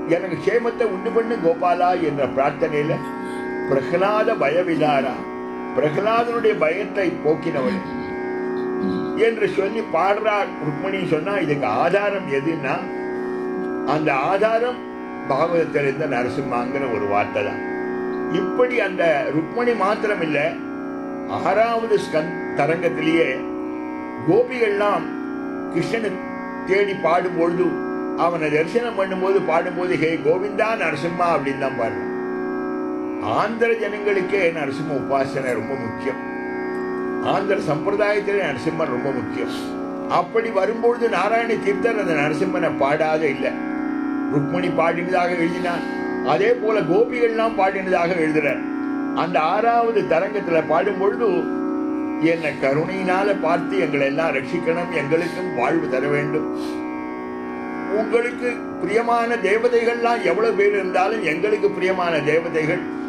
எனக்கு சேமத்தை உண்டு பண்ணு கோபாலா என்ற பிரார்த்தனையில பிரகலாத பயவிதாரா பிரகலாதனுடைய பயத்தை போக்கினவள் என்று சொல்லி பாடுறார் ருக்மணி சொன்னா இதுக்கு ஆதாரம் எதுன்னா அந்த ஆதாரம் பாகவதத்தில் இருந்த நரசிம்மாங்கிற ஒரு வார்த்தை தான் இப்படி அந்த ருக்மணி மாத்திரம் இல்ல ஆறாவது ஸ்கந்த் தரங்கத்திலேயே கோபிகள்லாம் கிருஷ்ணனை தேடி பாடும்பொழுது அவனை தரிசனம் பண்ணும்போது பாடும்போது ஹே கோவிந்தா நரசிம்மா அப்படின்னு தான் பாடுறான் ஆந்திர ஜனங்களுக்கே நரசிம்ம உபாசனை ரொம்ப முக்கியம் ஆந்திர சம்பிரதாயத்திலே நரசிம்மன் ரொம்ப முக்கியம் அப்படி வரும்பொழுது நாராயண தீர்த்தர் அந்த நரசிம்மனை பாடாத இல்லை ருக்மணி பாடினதாக எழுதினார் அதே போல கோபிகள்லாம் பாடினதாக எழுதுறார் அந்த ஆறாவது தரங்கத்துல பாடும் பொழுது என்னை கருணையினால பார்த்து எங்களை எல்லாம் ரட்சிக்கணும் எங்களுக்கும் வாழ்வு தர வேண்டும் உங்களுக்கு பிரியமான தேவதைகள்லாம் எவ்வளவு பேர் இருந்தாலும் எங்களுக்கு பிரியமான தேவதைகள்